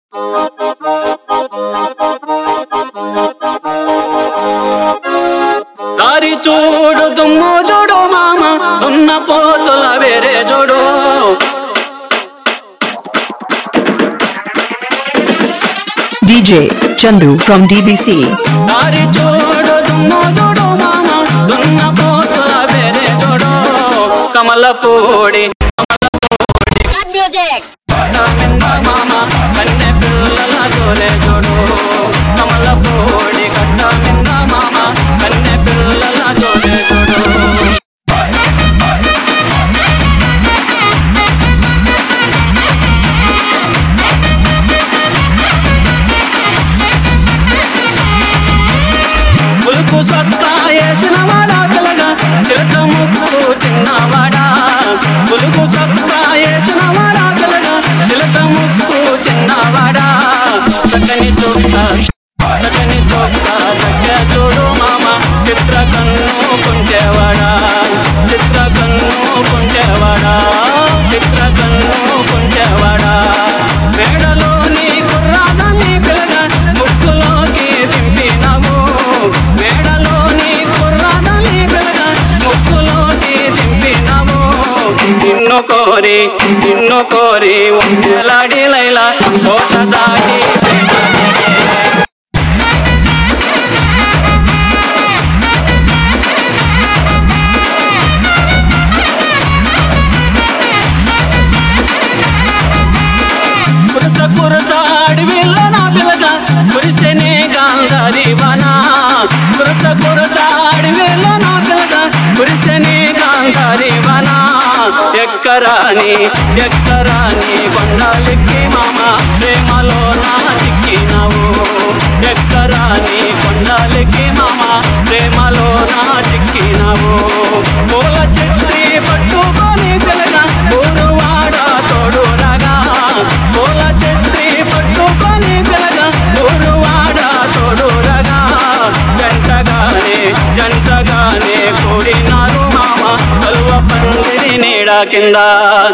దారి చూడు దుమ్ము చూడు మామ దున్న పోతుల వేరే చూడు DJ Chandu from DBC. దారి చూడు దుమ్ము చూడు మామ దున్న పోతుల వేరే చూడు కమలపూడి music. కట్ట మింద మామ కన్నె పిల్లల జోలే చూడు కమలపూడి కట్ట మింద మామ కన్నె పిల్లల జోలే చూడు పులుకు సత్తా వేసిన వాడా పిల్లగా చిలక ముక్కు చిన్నవాడా పులుకు సత్తా వేసిన వాడా పిల్లగా చిలక ముక్కు చిన్నవాడా చక్కని చొక్క చక్కని చొక్క దగ్గర చూడు మామ చిత్ర కన్ను కుంటేవాడా చిత్ర కన్ను కుంటేవాడా చిత్ర కన్ను కుంటేవాడా మేడలోని కుర్రాదాన్ని పిల్లగా ముక్కులోకి దింపినవు మేడలోని కుర్రాదాన్ని పిల్లగా ముక్కులోకి దింపినవు నిన్ను కోరి నిన్ను కోరి ఒక్కలాడి లైలా కోట దాటి కురస కురస అడవిలో నా పిల్లగా కురిసెనే గాంధారి వనా కురస కురస అడవిలో నా పిల్లగా కురిసెనే గాంధారి వనా ఎక్కరాని ఎక్కరాని కొండలెక్కి మామ ప్రేమలో నా చిక్కినావు ఎక్కరాని కొండలెక్కి మామ ప్రేమలో నా చిక్కినావు పూల చెట్టి పట్టుకొని పిల్లగా ఊరువాడ తోడు రగా పూల చెట్టి పట్టుకొని పిల్లగా ఊరువాడ తోడు రగా జంటగానే జంటగానే కూడినారు మామ కలువ పందిరి నీడ కింద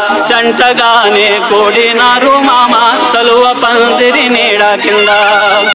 జంటగానే కూడినారు మామ కలువ పందిరి నీడ కింద